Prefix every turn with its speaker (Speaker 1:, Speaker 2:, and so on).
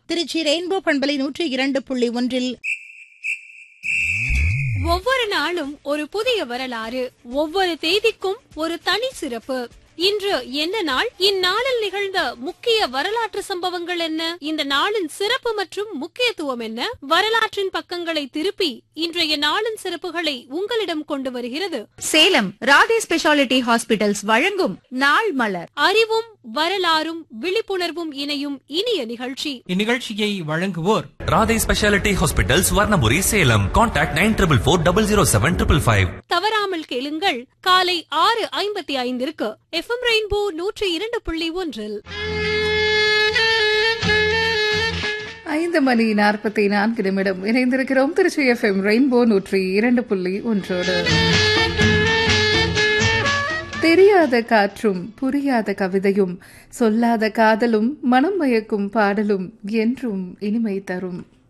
Speaker 1: Trichy rainbow பண்பலை நூற்றி இரண்டு புள்ளி ஒன்றில்
Speaker 2: ஒவ்வொரு நாளும் ஒரு புதிய வரலாறு ஒவ்வொரு தேதிக்கும் ஒரு தனி சிறப்பு இன்று என்ன நாள் இந்நாளில் நிகழ்ந்த முக்கிய வரலாற்று சம்பவங்கள் என்ன இந்த நாளின் சிறப்பு மற்றும் முக்கியத்துவம் என்ன வரலாற்றின் பக்கங்களை திருப்பி இன்றைய நாளின் சிறப்புகளை உங்களிடம் கொண்டு வருகிறது
Speaker 3: சேலம் ராதே ஸ்பெஷாலிட்டி ஹாஸ்பிட்டல்ஸ் வழங்கும் நாள் மலர்
Speaker 2: அறிவும் வரலாறும் விழிப்புணர்வும் இணையும் இனிய நிகழ்ச்சி
Speaker 4: இந்நிகழ்ச்சியை வழங்குவோர்
Speaker 5: ராதே ஸ்பெஷாலிட்டி ஹாஸ்பிட்டல்ஸ் வர்ணமுரி Salem contact nine triple four double zero seven triple five
Speaker 2: தவறாமல் கேளுங்கள் காலை ஆறு ஐம்பத்தி ஐந்திற்கு எஃப்எம் ரெயின்போ நூற்றி இரண்டு புள்ளி ஒன்றில்
Speaker 6: ஐந்து மணி நாற்பத்தி நான்கு நிமிடம் இணைந்திருக்கிறோம் திருச்சி எஃப்எம் ரெயின்போ நூற்றி இரண்டு புள்ளி ஒன்றோடு தெரியாத காற்றும் புரியாத கவிதையும் சொல்லாத காதலும் மனம் மயக்கும் பாடலும் என்றும் இனிமை தரும்